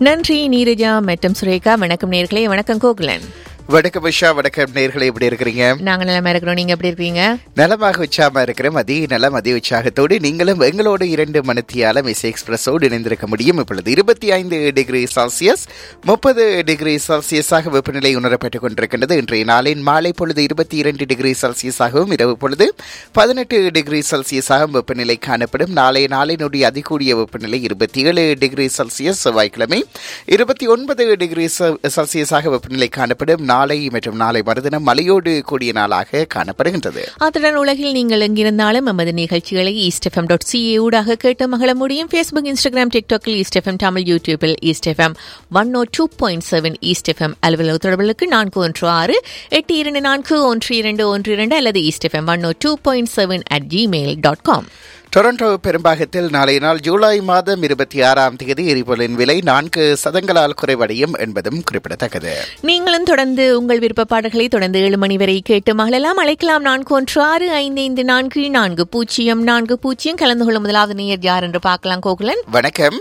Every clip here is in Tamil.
நன்றி நீரஜா மற்றும் சுரேகா வணக்கம் நேர்களே வணக்கம் கோகுலன் வணக்கம் விஷா வணக்கம் நேர்களை எப்படி இருக்கிறீங்க நாங்க நிலமா இருக்கிறோம் நீங்க எப்படி இருக்கீங்க நலமாக உற்சாகமா இருக்கிற மதிய நல மதிய உற்சாகத்தோடு நீங்களும் எங்களோடு இரண்டு மணித்தியாலம் இசை எக்ஸ்பிரஸோடு இணைந்திருக்க முடியும் இப்பொழுது இருபத்தி ஐந்து டிகிரி செல்சியஸ் முப்பது டிகிரி செல்சியஸாக வெப்பநிலை உணரப்பட்டுக் கொண்டிருக்கின்றது இன்றைய நாளின் மாலை பொழுது இருபத்தி இரண்டு டிகிரி செல்சியஸாகவும் இரவு பொழுது பதினெட்டு டிகிரி செல்சியஸாகவும் வெப்பநிலை காணப்படும் நாளைய நாளினுடைய அதிகூடிய வெப்பநிலை இருபத்தி ஏழு டிகிரி செல்சியஸ் செவ்வாய்க்கிழமை இருபத்தி ஒன்பது டிகிரி செ- செல்சியஸாக வெப்பநிலை காணப்படும் நாளை மற்றும் நாளை மறுதினம் மழையோடு கூடிய நாளாக காணப்படுகின்றது அத்துடன் உலகில் நீங்கள் எங்கிருந்தாலும் எமது நிகழ்ச்சிகளை ஈஸ்ட் எஃப்எம் டாட் சிஏ ஊடாக கேட்டு மகள முடியும் ஃபேஸ்புக் இன்ஸ்டாகிராம் டிக்டாக்கில் ஈஸ்ட் எஃப்எம் தமிழ் யூடியூபில் East FM one O two point seven East FM அலுவலக தொடர்புகளுக்கு நான்கு ஒன்று ஆறு எட்டு இரண்டு நான்கு ஒன்று இரண்டு ஒன்று இரண்டு அல்லது East FM one O two point seven at Gmail dot com Toronto பெரும்பாகத்தில் நாளைய நாள் ஜூலை மாதம் இருபத்தி ஆறாம் தேதி எரிபொருளின் விலை நான்கு சதங்களால் குறைவடையும் என்பதும் குறிப்பிடத்தக்கது நீங்களும் தொடர்ந்து உங்கள் விருப்ப பாடல்களை தொடர்ந்து ஏழு மணி வரை கேட்டு மகளெல்லாம் அழைக்கலாம் நான்கு ஒன்று ஆறு ஐந்து ஐந்து நான்கு நான்கு பூஜ்ஜியம் நான்கு பூஜ்ஜியம் கலந்து கொள்ளும் முதலாவது நேயர் யார் என்று பார்க்கலாம் கோகுலன் வணக்கம்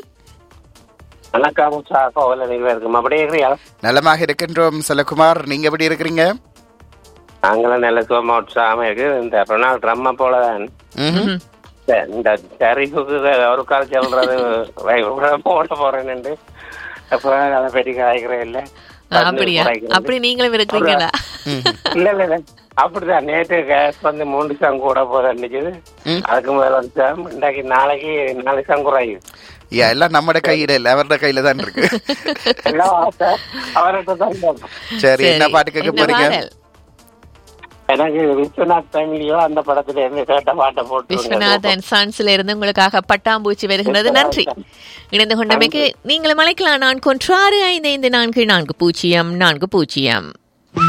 வணக்கம் சார் கோவில நீங்க இருக்கும் அப்படியே இருக்கிறியா நலமாக இருக்கின்றோம் செலகுமார் நீங்க எப்படி இருக்கிறீங்க நாங்களும் நல்ல சுகமா உற்சாகமா இருக்கு இந்த ரொனால்ட் ட்ரம்ம போலதான் ம்ஹும். இந்த- இந்த டெரிஃபுக்கு ஒரு கால் சொல்றது வை- போட போறேன்னு அப்புறம் அதை பற்றி காய்க்கிறேன் இல்ல அப்படியா அப்படி நீங்களும் இருக்கிறீங்களா இல்ல இல்ல இல்ல அப்படிதான் நேற்று கேஸ் வந்து மூணு சங்கு கூட போத இருந்துச்சு அதுக்கு மேல வந்து இன்றைக்கு நாளைக்கு நாலு சங்கு குறையும் யா, எல்லாம் நம்மட கையில இல்ல அவரோட கையில தான் இருக்கு எல்லாம் ஆசை அவர்கிட்ட தான் கேட்கும். சரி என்ன பாட்டு கேட்க என்ன போறீங்க பாடல்? எனக்கு விஸ்வநாத் ஃபேமிலியோ அந்த படத்துல இருந்து கேட்ட பாட்டை போட்டு விஸ்வநாத் அண்ட் சன்ஸ்ல இருந்து உங்களுக்காக பட்டாம்பூச்சி வருகிறது நன்றி இணைந்து கொண்டமைக்கு நீங்களும் அழைக்கலாம் நான்கு ஒன்று ஆறு ஐந்து ஐந்து நான்கு நான்கு பூஜ்ஜியம் நான்கு பூஜ்ஜியம்